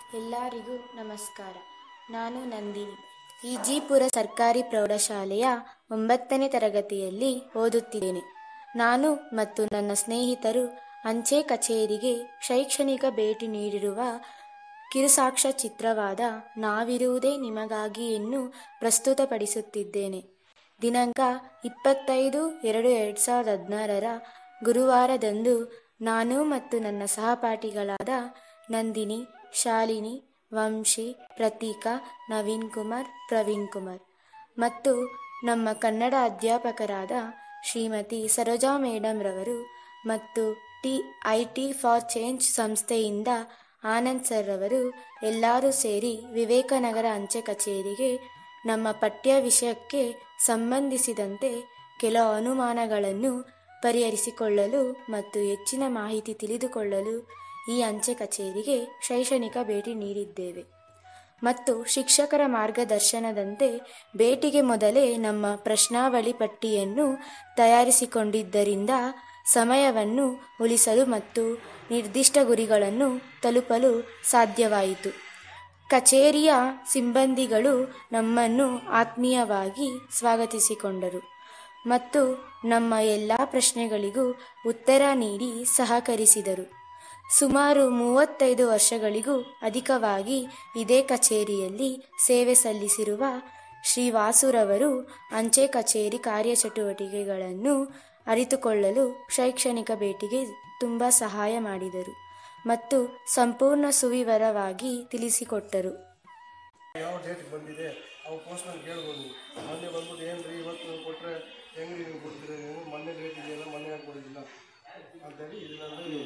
ಎಲ್ಲರಿಗೂ ನಮಸ್ಕಾರ ನಾನು ನಂದಿನಿ ಈಜಿಪುರ ಸರ್ಕಾರಿ ಪ್ರೌಢಶಾಲೆಯ ಒಂಬತ್ತನೇ ತರಗತಿಯಲ್ಲಿ ಓದುತ್ತಿದ್ದೇನೆ ನಾನು ಮತ್ತು ನನ್ನ ಸ್ನೇಹಿತರು ಅಂಚೆ ಕಚೇರಿಗೆ ಶೈಕ್ಷಣಿಕ ಭೇಟಿ ನೀಡಿರುವ ಕಿರುಸಾಕ್ಷ್ಯ ಚಿತ್ರವಾದ ನಾವಿರುವುದೇ ನಿಮಗಾಗಿಯನ್ನು ಪ್ರಸ್ತುತಪಡಿಸುತ್ತಿದ್ದೇನೆ ದಿನಾಂಕ ಇಪ್ಪತ್ತೈದು ಎರಡು ಎರಡು ಸಾವಿರದ ಹದಿನಾರರ ಗುರುವಾರದಂದು ನಾನು ಮತ್ತು ನನ್ನ ಸಹಪಾಠಿಗಳಾದ ನಂದಿನಿ ಶಾಲಿನಿ ವಂಶಿ ಪ್ರತೀಕಾ ನವೀನ್ ಕುಮಾರ್ ಪ್ರವೀಣ್ ಕುಮಾರ್ ಮತ್ತು ನಮ್ಮ ಕನ್ನಡ ಅಧ್ಯಾಪಕರಾದ ಶ್ರೀಮತಿ ಸರೋಜಾ ಮೇಡಮ್ ರವರು ಮತ್ತು T I T for change ಸಂಸ್ಥೆಯಿಂದ ಆನಂದ್ ಸರ್ ರವರು ಎಲ್ಲರೂ ಸೇರಿ ವಿವೇಕನಗರ ಅಂಚೆ ಕಚೇರಿಗೆ ನಮ್ಮ ಪಠ್ಯ ವಿಷಯಕ್ಕೆ ಸಂಬಂಧಿಸಿದಂತೆ ಕೆಲವು ಅನುಮಾನಗಳನ್ನು ಪರಿಹರಿಸಿಕೊಳ್ಳಲು ಮತ್ತು ಹೆಚ್ಚಿನ ಮಾಹಿತಿ ತಿಳಿದುಕೊಳ್ಳಲು ಈ ಅಂಚೆ ಕಚೇರಿಗೆ ಶೈಕ್ಷಣಿಕ ಭೇಟಿ ನೀಡಿದ್ದೇವೆ ಮತ್ತು ಶಿಕ್ಷಕರ ಮಾರ್ಗದರ್ಶನದಂತೆ ಭೇಟಿಗೆ ಮೊದಲೇ ನಮ್ಮ ಪ್ರಶ್ನಾವಳಿ ಪಟ್ಟಿಯನ್ನು ತಯಾರಿಸಿಕೊಂಡಿದ್ದರಿಂದ ಸಮಯವನ್ನು ಉಳಿಸಲು ಮತ್ತು ನಿರ್ದಿಷ್ಟ ಗುರಿಗಳನ್ನು ತಲುಪಲು ಸಾಧ್ಯವಾಯಿತು ಕಚೇರಿಯ ಸಿಬ್ಬಂದಿಗಳು ನಮ್ಮನ್ನು ಆತ್ಮೀಯವಾಗಿ ಸ್ವಾಗತಿಸಿಕೊಂಡರು ಮತ್ತು ನಮ್ಮ ಎಲ್ಲ ಪ್ರಶ್ನೆಗಳಿಗೂ ಉತ್ತರ ನೀಡಿ ಸಹಕರಿಸಿದರು ಸುಮಾರು ಮೂವತ್ತೈದು ವರ್ಷಗಳಿಗೂ ಅಧಿಕವಾಗಿ ಇದೇ ಕಚೇರಿಯಲ್ಲಿ ಸೇವೆ ಸಲ್ಲಿಸಿರುವ ಶ್ರೀ ವಾಸುರವರು ಅಂಚೆ ಕಚೇರಿ ಕಾರ್ಯಚಟುವಟಿಕೆಗಳನ್ನು ಅರಿತುಕೊಳ್ಳಲು ಶೈಕ್ಷಣಿಕ ಭೇಟಿಗೆ ತುಂಬ ಸಹಾಯ ಮಾಡಿದರು ಮತ್ತು ಸಂಪೂರ್ಣ ಸುವಿವರವಾಗಿ ತಿಳಿಸಿಕೊಟ್ಟರು ಯಾವ ಡೇಟ್ಗೆ ಬಂದಿದೆ ಅವು ಪೋಸ್ಟ್ಮನ್ ಕೇಳ್ಬೋದು ಮೊನ್ನೆ ಬಂದ್ಬಿಟ್ಟು ಏನು ರೀ ಇವತ್ತು ಕೊಟ್ಟರೆ ಹೆಂಗೆ ನೀವು ಕೊಡ್ತೀರಿ ನೀವು ಮೊನ್ನೆ ಡೇಟ್ ಇದೆಯಲ್ಲ ಮೊನ್ನೆ ಯಾಕೆ ಕೊಡೋದಿಲ್ಲ ಅಂತೇಳಿ ಇದರಲ್ಲಿ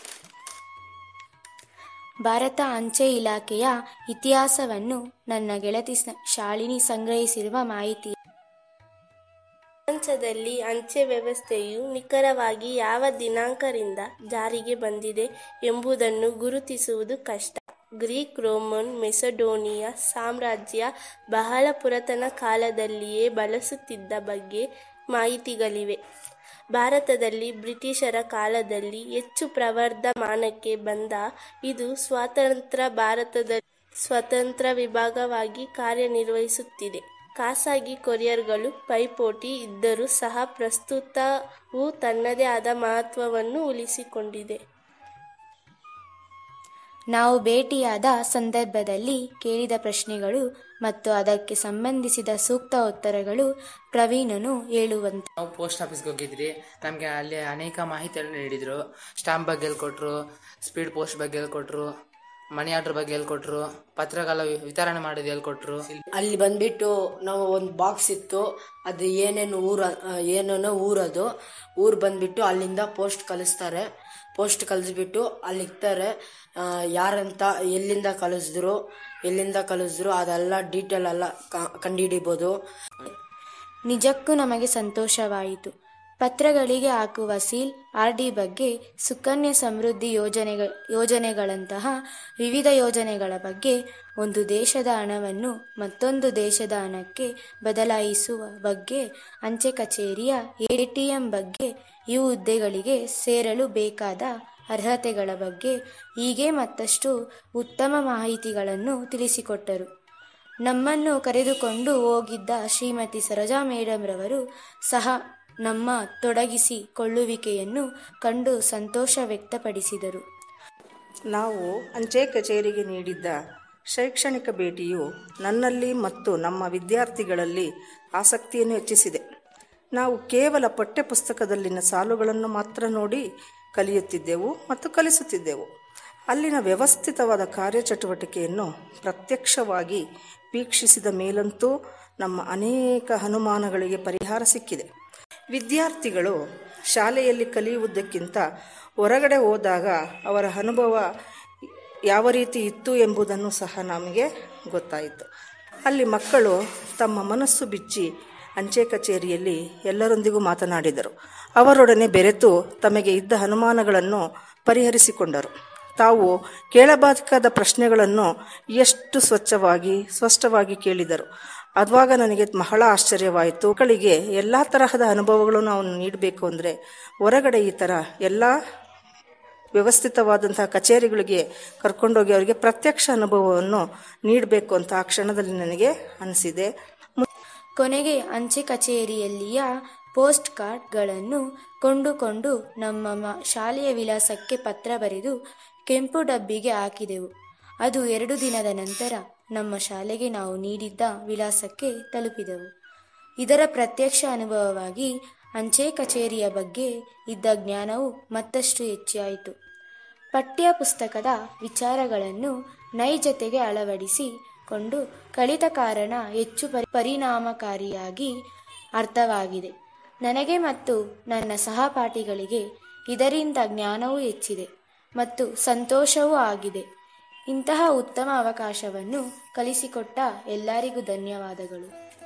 ಭಾರತ ಅಂಚೆ ಇಲಾಖೆಯ ಇತಿಹಾಸವನ್ನು ನನ್ನ ಗೆಳತಿ ಸ- ಶಾಲಿನಿ ಸಂಗ್ರಹಿಸಿರುವ ಮಾಹಿತಿ ಪ್ರಪಂಚದಲ್ಲಿ ಅಂಚೆ ವ್ಯವಸ್ಥೆಯು ನಿಖರವಾಗಿ ಯಾವ ದಿನಾಂಕದಿಂದ ಜಾರಿಗೆ ಬಂದಿದೆ ಎಂಬುದನ್ನು ಗುರುತಿಸುವುದು ಕಷ್ಟ ಗ್ರೀಕ್ ರೋಮನ್ ಮೆಸಡೋನಿಯಾ ಸಾಮ್ರಾಜ್ಯ ಬಹಳ ಪುರಾತನ ಕಾಲದಲ್ಲಿಯೇ ಬಳಸುತ್ತಿದ್ದ ಬಗ್ಗೆ ಮಾಹಿತಿಗಳಿವೆ ಭಾರತದಲ್ಲಿ ಬ್ರಿಟಿಷರ ಕಾಲದಲ್ಲಿ ಹೆಚ್ಚು ಪ್ರವರ್ಧಮಾನಕ್ಕೆ ಬಂದ ಇದು ಸ್ವತಂತ್ರ ಭಾರತದ ಸ್ವತಂತ್ರ ವಿಭಾಗವಾಗಿ ಕಾರ್ಯನಿರ್ವಹಿಸುತ್ತಿದೆ ಖಾಸಗಿ ಕೊರಿಯರ್ಗಳು ಪೈಪೋಟಿ ಇದ್ದರೂ ಸಹ ಪ್ರಸ್ತುತವು ತನ್ನದೇ ಆದ ಮಹತ್ವವನ್ನು ಉಳಿಸಿಕೊಂಡಿದೆ ನಾವು ಭೇಟಿಯಾದ ಸಂದರ್ಭದಲ್ಲಿ ಕೇಳಿದ ಪ್ರಶ್ನೆಗಳು ಮತ್ತು ಅದಕ್ಕೆ ಸಂಬಂಧಿಸಿದ ಸೂಕ್ತ ಉತ್ತರಗಳು ಪ್ರವೀಣನು ಹೇಳುವಂತೆ ನಾವು ಪೋಸ್ಟ್ ಆಫೀಸ್ಗೆ ಹೋಗಿದ್ರಿ ನಮಗೆ ಅಲ್ಲಿ ಅನೇಕ ಮಾಹಿತಿಯನ್ನು ನೀಡಿದರು ಸ್ಟಾಂಪ್ ಬಗ್ಗೆ ಹೇಳ್ಕೊಟ್ರು ಸ್ಪೀಡ್ ಪೋಸ್ಟ್ ಬಗ್ಗೆ ಹೇಳ್ಕೊಟ್ರು ಮನಿ ಆರ್ಡರ್ ಬಗ್ಗೆ ಹೇಳ್ಕೊಟ್ರು ಪತ್ರಗಳ ವಿ- ವಿತರಣೆ ಮಾಡೋದು ಹೇಳ್ಕೊಟ್ರು ಅಲ್ಲಿ ಬಂದ್ಬಿಟ್ಟು ನಾವು ಒಂದು ಬಾಕ್ಸ್ ಇತ್ತು ಅದು ಏನೇನು ಊರ ಏನೇನೋ ಊರದು ಊರು ಬಂದ್ಬಿಟ್ಟು ಅಲ್ಲಿಂದ ಪೋಸ್ಟ್ ಕಳಿಸ್ತಾರೆ ಪೋಸ್ಟ್ ಕಳಿಸ್ಬಿಟ್ಟು ಅಲ್ಲಿ ಇಕ್ತಾರೆ ಆ, ಯಾರಂತ ಎಲ್ಲಿಂದ ಕಳಿಸಿದ್ರು ಎಲ್ಲಿಂದ ಕಳಿಸಿದ್ರು ಅದೆಲ್ಲ ಡೀಟೇಲ್ ಎಲ್ಲ ಕ- ಕಂಡುಹಿಡಿಬೋದು ನಿಜಕ್ಕೂ ನಮಗೆ ಸಂತೋಷವಾಯಿತು ಪತ್ರಗಳಿಗೆ ಹಾಕುವ ಸೀಲ್ ಆರ್ ಡಿ ಬಗ್ಗೆ ಸುಕನ್ಯಾ ಸಮೃದ್ಧಿ ಯೋಜನೆಗಳ ಯೋಜನೆಗಳಂತಹ ವಿವಿಧ ಯೋಜನೆಗಳ ಬಗ್ಗೆ ಒಂದು ದೇಶದ ಹಣವನ್ನು ಮತ್ತೊಂದು ದೇಶದ ಹಣಕ್ಕೆ ಬದಲಾಯಿಸುವ ಬಗ್ಗೆ ಅಂಚೆ ಕಚೇರಿಯ ಎಟಿಎಂ ಬಗ್ಗೆ ಈ ಹುದ್ದೆಗಳಿಗೆ ಸೇರಲು ಬೇಕಾದ ಅರ್ಹತೆಗಳ ಬಗ್ಗೆ ಹೀಗೆ ಮತ್ತಷ್ಟು ಉತ್ತಮ ಮಾಹಿತಿಗಳನ್ನು ತಿಳಿಸಿಕೊಟ್ಟರು ನಮ್ಮನ್ನು ಕರೆದುಕೊಂಡು ಹೋಗಿದ್ದ ಶ್ರೀಮತಿ ಸರೋಜಾ ಮೇಡಮ್ ರವರು ಸಹ ನಮ್ಮ ತೊಡಗಿಸಿಕೊಳ್ಳುವಿಕೆಯನ್ನು ಕಂಡು ಸಂತೋಷ ವ್ಯಕ್ತಪಡಿಸಿದರು ನಾವು ಅಂಚೆ ಕಚೇರಿಗೆ ನೀಡಿದ್ದ ಶೈಕ್ಷಣಿಕ ಭೇಟಿಯು ನನ್ನಲ್ಲಿ ಮತ್ತು ನಮ್ಮ ವಿದ್ಯಾರ್ಥಿಗಳಲ್ಲಿ ಆಸಕ್ತಿಯನ್ನು ಹೆಚ್ಚಿಸಿದೆ ನಾವು ಕೇವಲ ಪಠ್ಯಪುಸ್ತಕದಲ್ಲಿನ ಸಾಲುಗಳನ್ನು ಮಾತ್ರ ನೋಡಿ ಕಲಿಯುತ್ತಿದ್ದೆವು ಮತ್ತು ಕಲಿಸುತ್ತಿದ್ದೆವು ಅಲ್ಲಿನ ವ್ಯವಸ್ಥಿತವಾದ ಕಾರ್ಯಚಟುವಟಿಕೆಯನ್ನು ಪ್ರತ್ಯಕ್ಷವಾಗಿ ವೀಕ್ಷಿಸಿದ ಮೇಲಂತೂ ನಮ್ಮ ಅನೇಕ ಅನುಮಾನಗಳಿಗೆ ಪರಿಹಾರ ಸಿಕ್ಕಿದೆ ವಿದ್ಯಾರ್ಥಿಗಳು ಶಾಲೆಯಲ್ಲಿ ಕಲಿಯುವುದಕ್ಕಿಂತ ಹೊರಗಡೆ ಹೋದಾಗ ಅವರ ಅನುಭವ ಯಾವ ರೀತಿ ಇತ್ತು ಎಂಬುದನ್ನು ಸಹ ನಮಗೆ ಗೊತ್ತಾಯಿತು ಅಲ್ಲಿ ಮಕ್ಕಳು ತಮ್ಮ ಮನಸ್ಸು ಬಿಚ್ಚಿ ಅಂಚೆ ಕಚೇರಿಯಲ್ಲಿ ಎಲ್ಲರೊಂದಿಗೂ ಮಾತನಾಡಿದರು ಅವರೊಡನೆ ಬೆರೆತು ತಮಗೆ ಇದ್ದ ಅನುಮಾನಗಳನ್ನು ಪರಿಹರಿಸಿಕೊಂಡರು ತಾವು ಕೇಳಬೇಕಾದ ಪ್ರಶ್ನೆಗಳನ್ನು ಎಷ್ಟು ಸ್ವಚ್ಛವಾಗಿ ಸ್ಪಷ್ಟವಾಗಿ ಕೇಳಿದರು ಅದುವಾಗ ನನಗೆ ಬಹಳ ಆಶ್ಚರ್ಯವಾಯಿತು ಮಕ್ಕಳಿಗೆ ಎಲ್ಲ ತರಹದ ಅನುಭವಗಳು ನಾವು ನೀಡಬೇಕು ಅಂದರೆ ಹೊರಗಡೆ ಈ ಥರ ಎಲ್ಲ ವ್ಯವಸ್ಥಿತವಾದಂತಹ ಕಚೇರಿಗಳಿಗೆ ಕರ್ಕೊಂಡೋಗಿ ಅವರಿಗೆ ಪ್ರತ್ಯಕ್ಷ ಅನುಭವವನ್ನು ನೀಡಬೇಕು ಅಂತ ಆ ಕ್ಷಣದಲ್ಲಿ ನನಗೆ ಅನಿಸಿದೆ ಕೊನೆಗೆ ಅಂಚೆ ಕಚೇರಿಯಲ್ಲಿಯ ಪೋಸ್ಟ್ ಕಾರ್ಡ್ಗಳನ್ನು ಕೊಂಡುಕೊಂಡು ನಮ್ಮ ಮ- ಶಾಲೆಯ ವಿಳಾಸಕ್ಕೆ ಪತ್ರ ಬರೆದು ಕೆಂಪು ಡಬ್ಬಿಗೆ ಹಾಕಿದೆವು ಅದು ಎರಡು ದಿನದ ನಂತರ ನಮ್ಮ ಶಾಲೆಗೆ ನಾವು ನೀಡಿದ್ದ ವಿಳಾಸಕ್ಕೆ ತಲುಪಿದೆವು ಇದರ ಪ್ರತ್ಯಕ್ಷ ಅನುಭವವಾಗಿ ಅಂಚೆ ಕಚೇರಿಯ ಬಗ್ಗೆ ಇದ್ದ ಜ್ಞಾನವು ಮತ್ತಷ್ಟು ಹೆಚ್ಚಾಯಿತು ಪಠ್ಯ ಪುಸ್ತಕದ ವಿಚಾರಗಳನ್ನು ನೈಜತೆಗೆ ಅಳವಡಿಸಿಕೊಂಡು ಕಲಿತ ಕಾರಣ ಹೆಚ್ಚು ಪರಿ ಪರಿಣಾಮಕಾರಿಯಾಗಿ ಅರ್ಥವಾಗಿದೆ ನನಗೆ ಮತ್ತು ನನ್ನ ಸಹಪಾಠಿಗಳಿಗೆ ಇದರಿಂದ ಜ್ಞಾನವೂ ಹೆಚ್ಚಿದೆ ಮತ್ತು ಸಂತೋಷವೂ ಆಗಿದೆ ಇಂತಹ ಉತ್ತಮ ಅವಕಾಶವನ್ನು ಕಲಿಸಿಕೊಟ್ಟ ಎಲ್ಲರಿಗೂ ಧನ್ಯವಾದಗಳು